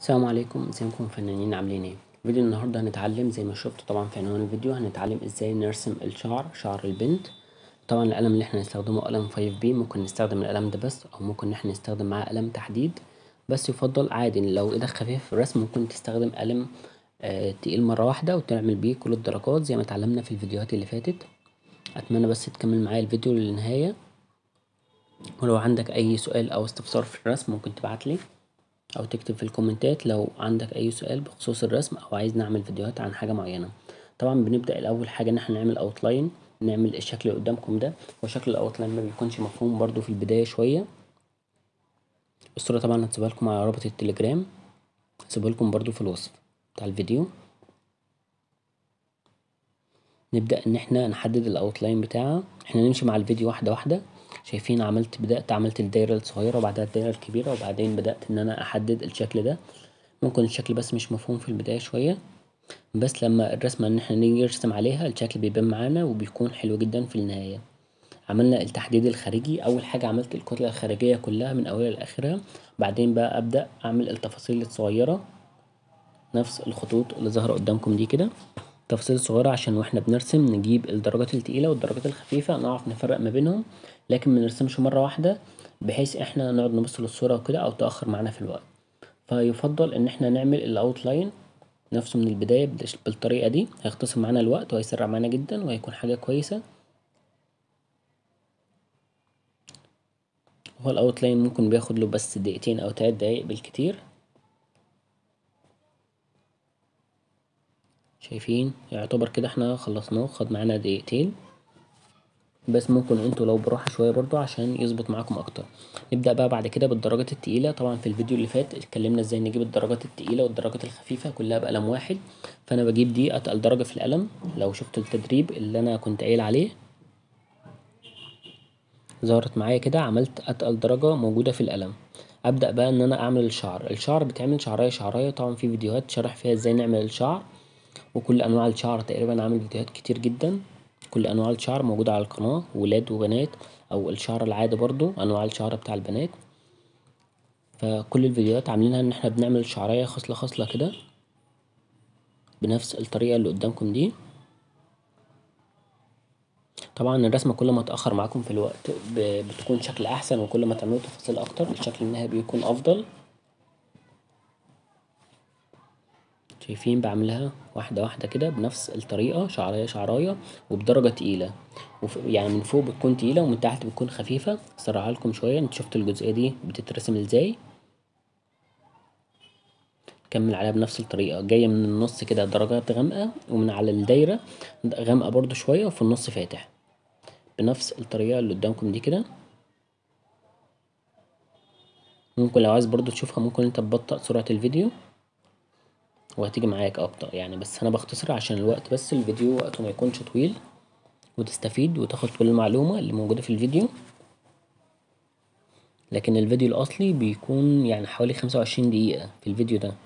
السلام عليكم ازيكم فنانين عاملين ايه فيديو النهارده هنتعلم زي ما شفتوا طبعا في عنوان الفيديو هنتعلم ازاي نرسم الشعر شعر البنت طبعا القلم اللي احنا هنستخدمه قلم 5B ممكن نستخدم القلم ده بس او ممكن احنا نستخدم معاه قلم تحديد بس يفضل عادي لو ايدك خفيف في الرسم ممكن تستخدم قلم آه تقيل مرة واحدة وتعمل بيه كل الدرجات زي ما اتعلمنا في الفيديوهات اللي فاتت اتمنى بس تكمل معايا الفيديو للنهاية ولو عندك اي سؤال او استفسار في الرسم ممكن تبعتلي او تكتب في الكومنتات لو عندك اي سؤال بخصوص الرسم او عايز نعمل فيديوهات عن حاجة معينة طبعا بنبدأ الاول حاجة ان احنا نعمل اوتلاين نعمل الشكل اللي قدامكم ده وشكل الاوتلاين ما بيكونش مفهوم برضو في البداية شوية الصورة طبعا هتسيبها لكم على رابط التليجرام هسيبها لكم برضو في الوصف بتاع الفيديو نبدأ ان احنا نحدد الاوتلاين بتاعها احنا نمشي مع الفيديو واحدة واحدة شايفين عملت بدأت عملت الدايرة الصغيرة وبعدها الدايرة الكبيرة وبعدين بدأت ان انا احدد الشكل ده ممكن الشكل بس مش مفهوم في البداية شوية بس لما الرسمة ان احنا نيجي نرسم عليها الشكل بيبان معانا وبيكون حلو جدا في النهاية عملنا التحديد الخارجي اول حاجة عملت الكتلة الخارجية كلها من اولها لاخرها بعدين بقى ابدأ اعمل التفاصيل الصغيرة نفس الخطوط اللي ظاهرة قدامكم دي كده تفاصيل صغيرة عشان واحنا بنرسم نجيب الدرجات التقيلة والدرجات الخفيفة نعرف نفرق ما بينهم لكن منرسمش مرة واحدة بحيث احنا نقعد نبص للصورة وكده او تأخر معانا في الوقت فيفضل ان احنا نعمل الاوتلاين نفسه من البداية بالطريقة دي هيختصر معانا الوقت وهيسرع معانا جدا وهيكون حاجة كويسة هو الاوتلاين ممكن بياخد له بس دقيقتين او تلات دقايق بالكتير شايفين يعتبر كده احنا خلصناه خد معانا دقيقتين بس ممكن انتوا لو براحة شوية برضو عشان يظبط معاكم اكتر نبدأ بقى بعد كده بالدرجات التقيلة طبعا في الفيديو اللي فات اتكلمنا ازاي نجيب الدرجات التقيلة والدرجات الخفيفة كلها بقلم واحد فانا بجيب دي اتقل درجة في القلم لو شفتوا التدريب اللي انا كنت قايل عليه ظهرت معايا كده عملت اتقل درجة موجودة في القلم ابدأ بقى ان انا اعمل الشعر الشعر بتعمل شعراية شعراية طبعا في فيديوهات شرح فيها ازاي نعمل الشعر وكل انواع الشعر تقريبا عامل فيديوهات كتير جدا كل انواع الشعر موجودة على القناة ولاد وبنات او الشعر العادي برضو انواع الشعر بتاع البنات فكل الفيديوهات عاملينها ان احنا بنعمل الشعراية خصلة خصلة كده بنفس الطريقة اللي قدامكم دي طبعا الرسمة كل ما تأخر معاكم في الوقت بتكون شكل احسن وكل ما تعملوا تفاصيل اكتر الشكل النهائي بيكون افضل شايفين بعملها واحدة واحدة كده بنفس الطريقة شعراية شعراية وبدرجة تقيلة يعني من فوق بتكون تقيلة ومن تحت بتكون خفيفة اسرعها لكم شوية انتوا شفتوا الجزئية دي بتترسم ازاي كمل عليها بنفس الطريقة جاية من النص كده درجات غامقة ومن على الدايرة غامقة برضو شوية وفي النص فاتح بنفس الطريقة اللي قدامكم دي كده ممكن لو عايز برضو تشوفها ممكن انت تبطأ سرعة الفيديو وهتيجي معاك ابطأ يعني بس انا بختصر عشان الوقت بس الفيديو وقته ما يكونش طويل وتستفيد وتاخد كل المعلومة اللي موجودة في الفيديو لكن الفيديو الاصلي بيكون يعني حوالي خمسة وعشرين دقيقة في الفيديو ده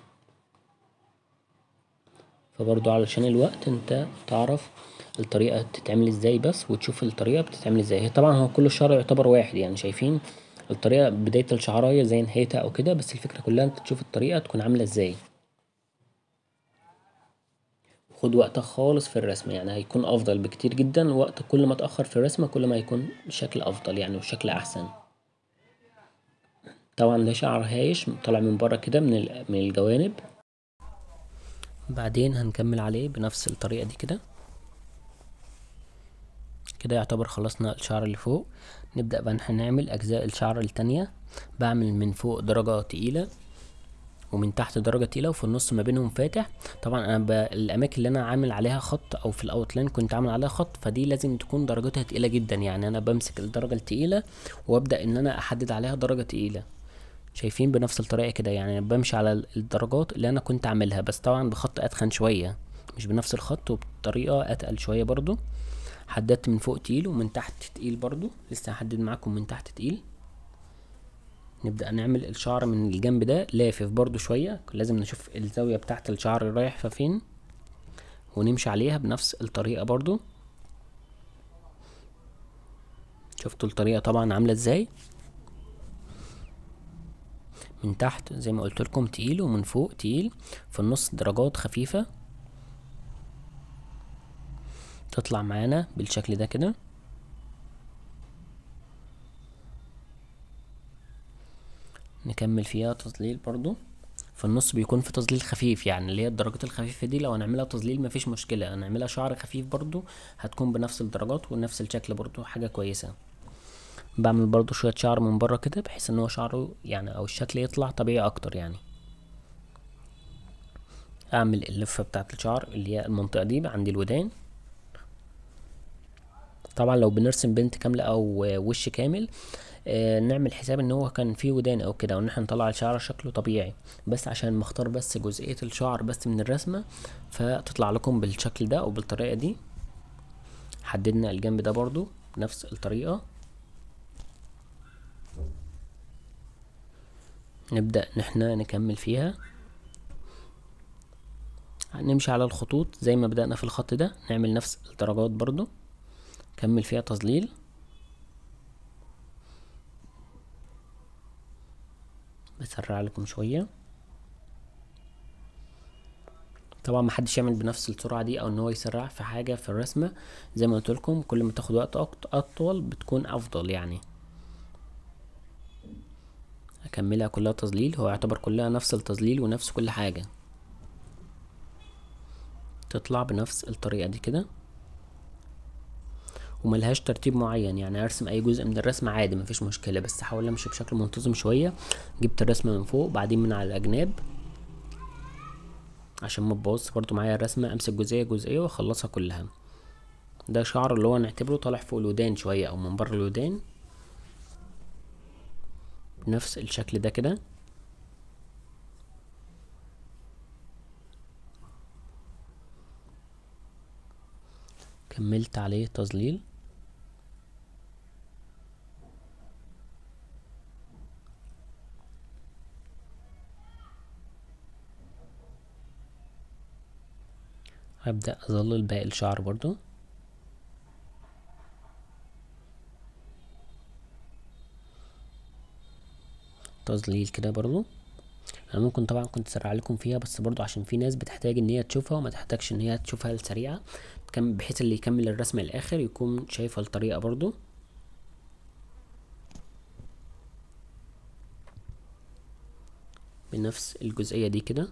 فبرضو علشان الوقت انت تعرف الطريقة تتعمل ازاي بس وتشوف الطريقة بتتعمل ازاي طبعا هو كل الشعر يعتبر واحد يعني شايفين الطريقة بداية الشعراية زي نهايتها او كده بس الفكرة كلها انت تشوف الطريقة تكون عاملة ازاي خد وقتك خالص في الرسم يعني هيكون افضل بكتير جدا وقت كل ما تأخر في الرسمة كل ما يكون الشكل افضل يعني وشكل احسن طبعا ده شعر هايش طالع من بره كده من من الجوانب بعدين هنكمل عليه بنفس الطريقة دي كده كده يعتبر خلصنا الشعر اللي فوق نبدأ بقى هنعمل اجزاء الشعر التانية بعمل من فوق درجة تقيلة ومن تحت درجة تقيلة وفي النص ما بينهم فاتح طبعا انا ب... الاماكن اللي انا عامل عليها خط او في الاوتلاين كنت عامل عليها خط فدي لازم تكون درجتها تقيلة جدا يعني انا بمسك الدرجة التقيلة وابدأ ان انا احدد عليها درجة تقيلة شايفين بنفس الطريقة كده يعني بمشي على الدرجات اللي انا كنت عاملها بس طبعا بخط اتخن شوية مش بنفس الخط وبطريقة اتقل شوية برضو حددت من فوق تقيل ومن تحت تقيل برضو لسه هحدد معاكم من تحت تقيل نبدأ نعمل الشعر من الجنب ده لافف برضو شوية لازم نشوف الزاوية بتاعت الشعر رايح فين ونمشي عليها بنفس الطريقة برضو شفتوا الطريقة طبعا عاملة ازاي من تحت زي ما قلت لكم تقيل ومن فوق تقيل في النص درجات خفيفة تطلع معانا بالشكل ده كده نكمل فيها تظليل برضو في النص بيكون في تظليل خفيف يعني اللي هي الدرجات الخفيفة دي لو هنعملها تظليل مفيش مشكلة هنعملها شعر خفيف برضو هتكون بنفس الدرجات ونفس الشكل برضو حاجة كويسة بعمل برضو شوية شعر من بره كده بحيث ان هو شعره يعني او الشكل يطلع طبيعي اكتر يعني اعمل اللفة بتاعة الشعر اللي هي المنطقة دي عندي الودان طبعا لو بنرسم بنت كاملة او وش كامل آه نعمل حساب ان هو كان فيه ودان او كده وان احنا نطلع الشعر شكله طبيعي بس عشان مختار بس جزئية الشعر بس من الرسمة فتطلع لكم بالشكل ده او بالطريقة دي حددنا الجنب ده برضو بنفس الطريقة نبدأ ان احنا نكمل فيها نمشي على الخطوط زي ما بدأنا في الخط ده نعمل نفس الدرجات برضو كمل فيها تظليل بسرع لكم شوية طبعا محدش يعمل بنفس السرعة دي او ان هو يسرع في حاجة في الرسمة زي ما قلت لكم كل ما تاخد وقت اطول بتكون افضل يعني اكملها كلها تظليل هو يعتبر كلها نفس التظليل ونفس كل حاجة تطلع بنفس الطريقة دي كده وملهاش ترتيب معين يعني ارسم اي جزء من الرسم عادي مفيش مشكلة بس احاول امشي بشكل منتظم شوية جبت الرسمة من فوق بعدين من على الاجناب عشان ما تبوظش برضو معايا الرسمة امسك جزئية جزئية واخلصها كلها ده شعر اللي هو نعتبره طالع فوق الودان شوية او من بره الودان بنفس الشكل ده كده كملت عليه تظليل هبدأ أظلل باقي الشعر برضو تظليل كده برضو انا ممكن طبعا كنت اسرع لكم فيها بس برضو عشان في ناس بتحتاج ان هي تشوفها وما تحتاجش ان هي تشوفها السريعة بحيث اللي يكمل الرسمة الاخر يكون شايفها الطريقة برضو بنفس الجزئية دي كده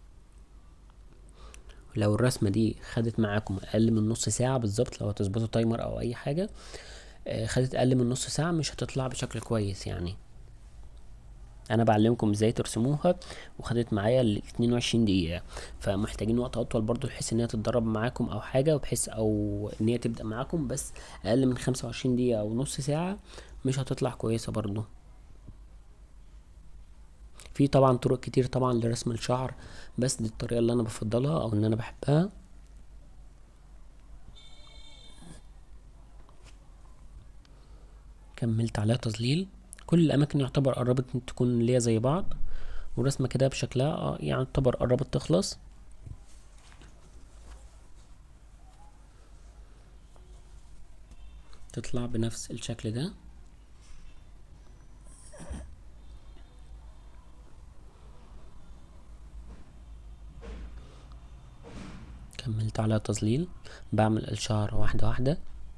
لو الرسمة دي خدت معاكم اقل من نص ساعة بالظبط لو هتظبطوا تايمر او اي حاجة خدت اقل من نص ساعة مش هتطلع بشكل كويس يعني انا بعلمكم ازاي ترسموها وخدت معايا ال 22 دقيقة فمحتاجين وقت اطول برضو بحيث ان هي تتدرب معاكم او حاجة وبحيث او ان هي تبدأ معاكم بس اقل من 25 دقيقة او نص ساعة مش هتطلع كويسة برضو في طبعا طرق كتير طبعا لرسم الشعر بس دي الطريقة اللي انا بفضلها او ان انا بحبها كملت عليها تظليل كل الاماكن يعتبر قربت تكون ليا زي بعض والرسمة كده بشكلها يعني يعتبر قربت تخلص تطلع بنفس الشكل ده كملت على تظليل بعمل الشعر واحدة واحدة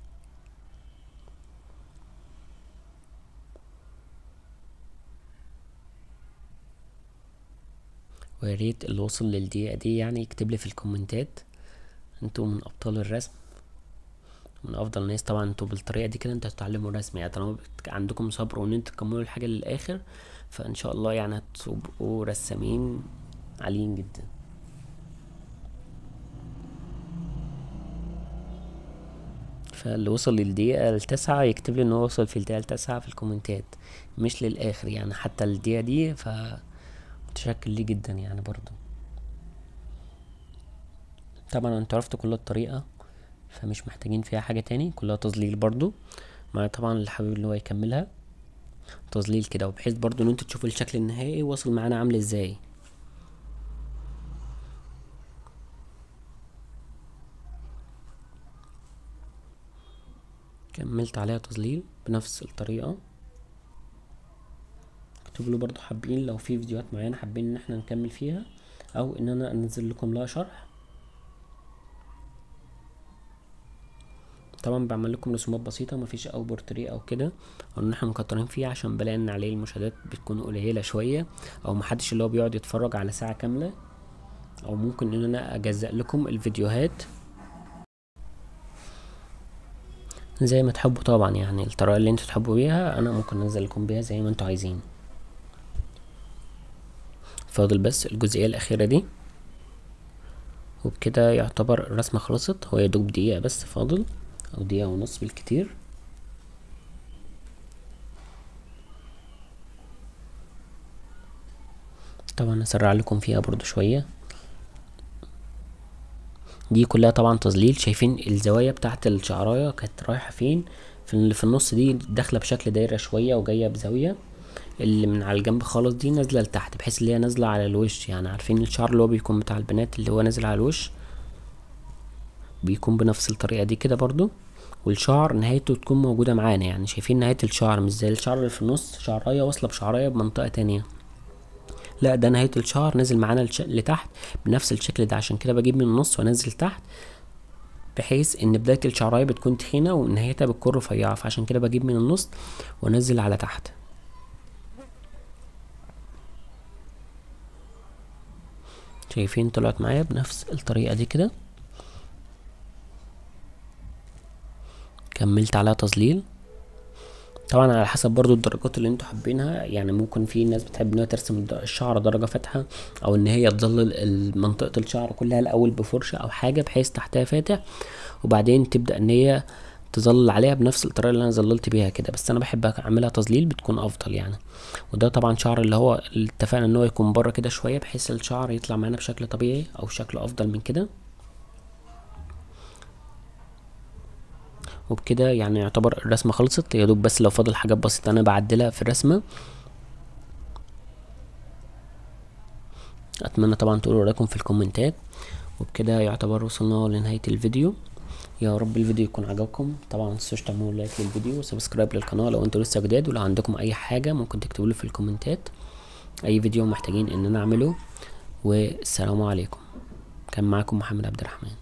وياريت اللي وصل للدقيقة دي يعني يكتب لي في الكومنتات انتوا من ابطال الرسم من افضل الناس طبعا انتوا بالطريقة دي كده انتوا هتتعلموا الرسم يعني طالما عندكم صبر وان انتوا تكملوا الحاجة للاخر فان شاء الله يعني هتبقوا رسامين عاليين جدا فاللي وصل للدقيقة التاسعة يكتب لي ان هو وصل في الدقيقة التاسعة في الكومنتات مش للاخر يعني حتى الدقيقة دي ف متشكر ليه جدا يعني برضو طبعا انتوا عرفتوا كل الطريقة فمش محتاجين فيها حاجة تاني كلها تظليل برضو مع طبعا اللي حابب اللي هو يكملها تظليل كده وبحيث برضو ان انتوا تشوفوا الشكل النهائي واصل معانا عامل ازاي كملت عليها تظليل بنفس الطريقة اكتبوا لي برضو حابين لو في فيديوهات معينة حابين ان احنا نكمل فيها او ان انا انزل لكم لها شرح طبعا بعمل لكم رسومات بسيطة مفيش او بورتريه او كده او ان احنا مكترين فيه عشان بلاقي ان عليه المشاهدات بتكون قليلة شوية او محدش اللي هو بيقعد يتفرج على ساعة كاملة او ممكن ان انا اجزأ لكم الفيديوهات زي ما تحبوا طبعا يعني الطريقة اللي انتوا تحبوا بيها انا ممكن انزل لكم بيها زي ما انتوا عايزين فاضل بس الجزئية الاخيرة دي وبكده يعتبر الرسمة خلصت هو يدوب دقيقة بس فاضل او دقيقة ونص بالكتير طبعا اسرع لكم فيها برضو شوية دي كلها طبعا تظليل شايفين الزوايا بتاعت الشعراية كانت رايحة فين في اللي في النص دي داخلة بشكل دايرة شوية وجاية بزاوية اللي من على الجنب خالص دي نازلة لتحت بحيث اللي هي نازلة على الوش يعني عارفين الشعر اللي هو بيكون بتاع البنات اللي هو نازل على الوش بيكون بنفس الطريقة دي كده برضو والشعر نهايته تكون موجودة معانا يعني شايفين نهاية الشعر مش زي الشعر اللي في النص شعراية واصلة بشعراية بمنطقة تانية لا ده نهاية الشعر نازل معانا لش... لتحت بنفس الشكل ده عشان كده بجيب من النص وانزل تحت بحيث ان بداية الشعراية بتكون تخينة ونهايتها بتكون رفيعة فعشان كده بجيب من النص وانزل على تحت شايفين طلعت معايا بنفس الطريقة دي كده كملت عليها تظليل طبعا على حسب برضو الدرجات اللي انتوا حابينها يعني ممكن في ناس بتحب انها ترسم الشعر درجة فاتحة او ان هي تظلل منطقة الشعر كلها الاول بفرشة او حاجة بحيث تحتها فاتح وبعدين تبدأ ان هي تظلل عليها بنفس الطريقة اللي انا ظللت بيها كده بس انا بحب اعملها تظليل بتكون افضل يعني وده طبعا شعر اللي هو اللي اتفقنا ان هو يكون بره كده شوية بحيث الشعر يطلع معانا بشكل طبيعي او شكل افضل من كده وبكده يعني يعتبر الرسمة خلصت يا دوب بس لو فاضل حاجات بسيطة انا بعدلها في الرسمة اتمنى طبعا تقولوا رايكم في الكومنتات وبكده يعتبر وصلنا لنهاية الفيديو يا رب الفيديو يكون عجبكم طبعا متنسوش تعملوا لايك للفيديو وسبسكرايب للقناة لو انتوا لسه جداد ولو عندكم اي حاجة ممكن تكتبوا لي في الكومنتات اي فيديو محتاجين ان انا اعمله والسلام عليكم كان معاكم محمد عبد الرحمن